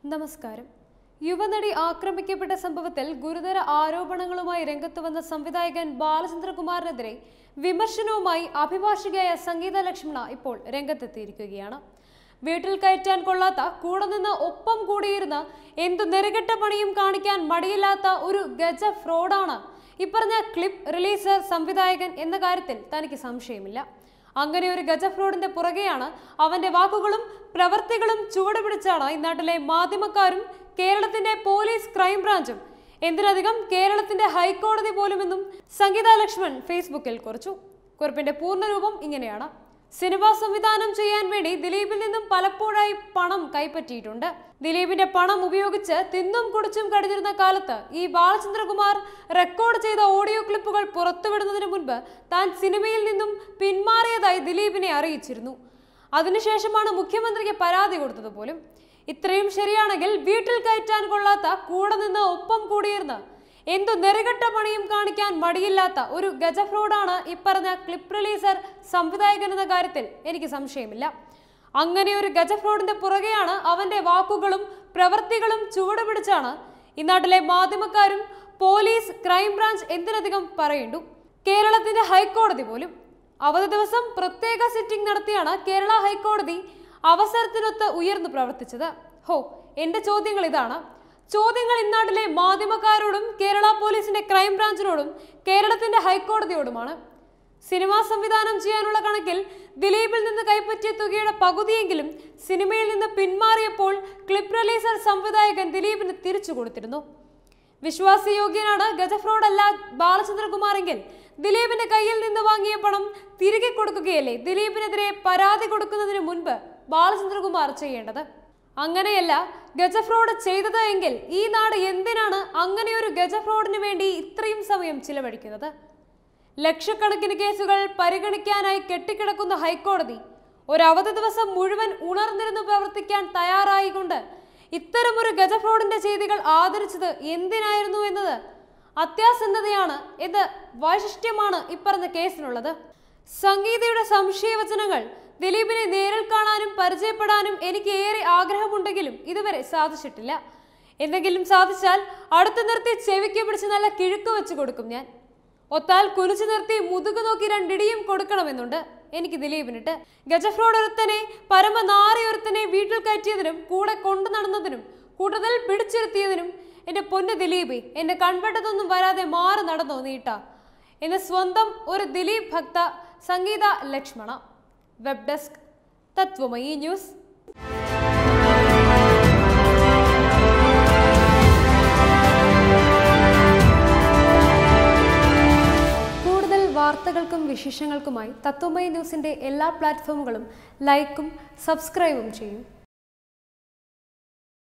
നമസ്കാരം യുവനടി ആക്രമിക്കപ്പെട്ട സംഭവത്തിൽ ഗുരുതര ആരോപണങ്ങളുമായി രംഗത്ത് വന്ന സംവിധായകൻ ബാലചന്ദ്രകുമാറിനെതിരെ വിമർശനവുമായി അഭിഭാഷകയായ സംഗീത ലക്ഷ്മണ ഇപ്പോൾ രംഗത്തെത്തിയിരിക്കുകയാണ് വീട്ടിൽ കയറ്റാൻ കൊള്ളാത്ത കൂടെ നിന്ന് ഒപ്പം കൂടിയിരുന്ന എന്തു നെറുകെട്ട പണിയും കാണിക്കാൻ മടിയില്ലാത്ത ഒരു ഗജ ഫ്രോഡാണ് ഇപ്പറഞ്ഞ ക്ലിപ്പ് റിലീസർ സംവിധായകൻ എന്ന കാര്യത്തിൽ തനിക്ക് സംശയമില്ല അങ്ങനെ ഒരു ഗജ ഫ്രോഡിന്റെ പുറകെയാണ് അവന്റെ വാക്കുകളും പ്രവർത്തികളും ചുവടുപിടിച്ചാണ് ഇന്നാട്ടിലെ മാധ്യമക്കാരും കേരളത്തിന്റെ പോലീസ് ക്രൈംബ്രാഞ്ചും എന്തിനധികം കേരളത്തിന്റെ ഹൈക്കോടതി പോലുമെന്നും സംഗീത ലക്ഷ്മൺ ഫേസ്ബുക്കിൽ കുറിച്ചു കുറിപ്പിന്റെ പൂർണ്ണരൂപം ഇങ്ങനെയാണ് സിനിമ സംവിധാനം ചെയ്യാൻ വേണ്ടി ദിലീപിൽ നിന്നും പലപ്പോഴായി പണം കൈപ്പറ്റിയിട്ടുണ്ട് ദിലീപിന്റെ പണം ഉപയോഗിച്ച് തിന്നും കുടിച്ചും കഴിഞ്ഞിരുന്ന കാലത്ത് ഈ ബാലചന്ദ്രകുമാർ റെക്കോർഡ് ചെയ്ത ഓഡിയോ ക്ലിപ്പുകൾ പുറത്തുവിടുന്നതിന് മുൻപ് താൻ സിനിമയിൽ നിന്നും പിന്മാറിയതായി ദിലീപിനെ അറിയിച്ചിരുന്നു അതിനുശേഷമാണ് മുഖ്യമന്ത്രിക്ക് പരാതി കൊടുത്തത് പോലും ഇത്രയും ശരിയാണെങ്കിൽ വീട്ടിൽ കയറ്റാൻ കൊള്ളാത്ത കൂടെ നിന്ന് ഒപ്പം കൂടിയിരുന്ന് എന്തു നെറുകെട്ട പണിയും കാണിക്കാൻ മടിയില്ലാത്ത ഒരു ഗജ ഫ്രോഡാണ് ഇപ്പറഞ്ഞ ക്ലിപ്പ് റിലീസർ സംവിധായകൻ എന്ന കാര്യത്തിൽ എനിക്ക് സംശയമില്ല അങ്ങനെ ഒരു ഗജ ഫ്രോഡിന്റെ പുറകെയാണ് അവന്റെ വാക്കുകളും പ്രവൃത്തികളും ചുവടുപിടിച്ചാണ് ഇന്നാട്ടിലെ മാധ്യമക്കാരും പോലീസ് ക്രൈംബ്രാഞ്ച് എന്തിനധികം പറയേണ്ടു കേരളത്തിന്റെ ഹൈക്കോടതി പോലും അവധി ദിവസം പ്രത്യേക സിറ്റിംഗ് നടത്തിയാണ് കേരള ഹൈക്കോടതി അവസരത്തിനൊത്ത് ഉയർന്നു പ്രവർത്തിച്ചത് ഹോ എന്റെ ചോദ്യങ്ങൾ ഇതാണ് ചോദ്യങ്ങൾ ഇന്നാട്ടിലെ മാധ്യമക്കാരോടും കേരള പോലീസിന്റെ ക്രൈംബ്രാഞ്ചിനോടും കേരളത്തിന്റെ ഹൈക്കോടതിയോടുമാണ് സിനിമാ സംവിധാനം ചെയ്യാനുള്ള കണക്കിൽ ദിലീപിൽ നിന്ന് കൈപ്പറ്റിയ തുകയുടെ പകുതിയെങ്കിലും സിനിമയിൽ നിന്ന് പിന്മാറിയപ്പോൾ ക്ലിപ്പ് റിലീസർ സംവിധായകൻ ദിലീപിന് തിരിച്ചു കൊടുത്തിരുന്നു വിശ്വാസയോഗ്യനാണ് ഗജഫ്രോഡ് അല്ല ബാലചന്ദ്രകുമാറെങ്കിൽ ദിലീപിന്റെ കയ്യിൽ നിന്ന് വാങ്ങിയ പണം തിരികെ കൊടുക്കുകയല്ലേ ദിലീപിനെതിരെ പരാതി കൊടുക്കുന്നതിന് മുൻപ് ബാലചന്ദ്രകുമാർ ചെയ്യേണ്ടത് അങ്ങനെയല്ല ഗജഫ്രോഡ് ചെയ്തത് എങ്കിൽ ഈ നാട് എന്തിനാണ് അങ്ങനെ ഒരു ഗജഫ്രോഡിന് വേണ്ടി ഇത്രയും സമയം ചിലവഴിക്കുന്നത് ലക്ഷക്കണക്കിന് കേസുകൾ പരിഗണിക്കാനായി കെട്ടിക്കിടക്കുന്ന ഹൈക്കോടതി ഒരു അവധി ദിവസം മുഴുവൻ ഉണർന്നിരുന്ന് പ്രവർത്തിക്കാൻ തയ്യാറായിക്കൊണ്ട് ഇത്തരമൊരു ഗജഫ്രോഡിന്റെ ചെയ്തികൾ ആദരിച്ചത് എന്തിനായിരുന്നു എന്നത് അത്യാസന്നതയാണ് ഇത് വൈശിഷ്ട്യമാണ് ഇപ്പറഞ്ഞ കേസിനുള്ളത് സംഗീതയുടെ സംശയവചനങ്ങൾ ദിലീപിനെ നേരിൽ കാണാനും പരിചയപ്പെടാനും എനിക്ക് ഏറെ ആഗ്രഹമുണ്ടെങ്കിലും ഇതുവരെ സാധിച്ചിട്ടില്ല എന്തെങ്കിലും സാധിച്ചാൽ അടുത്തു നിർത്തി ചെവിക്ക് പിടിച്ച് നല്ല കിഴുക്ക് വെച്ച് കൊടുക്കും ഞാൻ ഒത്താൽ കുനിച്ചു നിർത്തി മുതുകു നോക്കി രണ്ടിടിയും കൊടുക്കണമെന്നുണ്ട് എനിക്ക് ദിലീപിനിട്ട് ഗജഫ്രോഡ് ഒരുത്തനെ പരമനാറി ഒരുത്തനെ വീട്ടിൽ കയറ്റിയതിനും കൂടെ കൊണ്ടു നടന്നതിനും കൂടുതൽ പിടിച്ചിരുത്തിയതിനും എന്റെ പൊന്നു ദിലീപ് എന്റെ കൺപെട്ടതൊന്നും വരാതെ മാറി നടന്നോ നീട്ട എന്റെ സ്വന്തം ഒരു ദിലീപ് ഭക്ത Sangeetha Lakshmana web desk Tatwamayi news കൂടുതൽ വാർത്തകൾക്കും വിശേഷങ്ങൾക്കുമായി തത്വമയി ന്യൂസിന്റെ എല്ലാ പ്ലാറ്റ്ഫോമുകളും ലൈക്കും സബ്സ്ക്രൈബും ചെയ്യും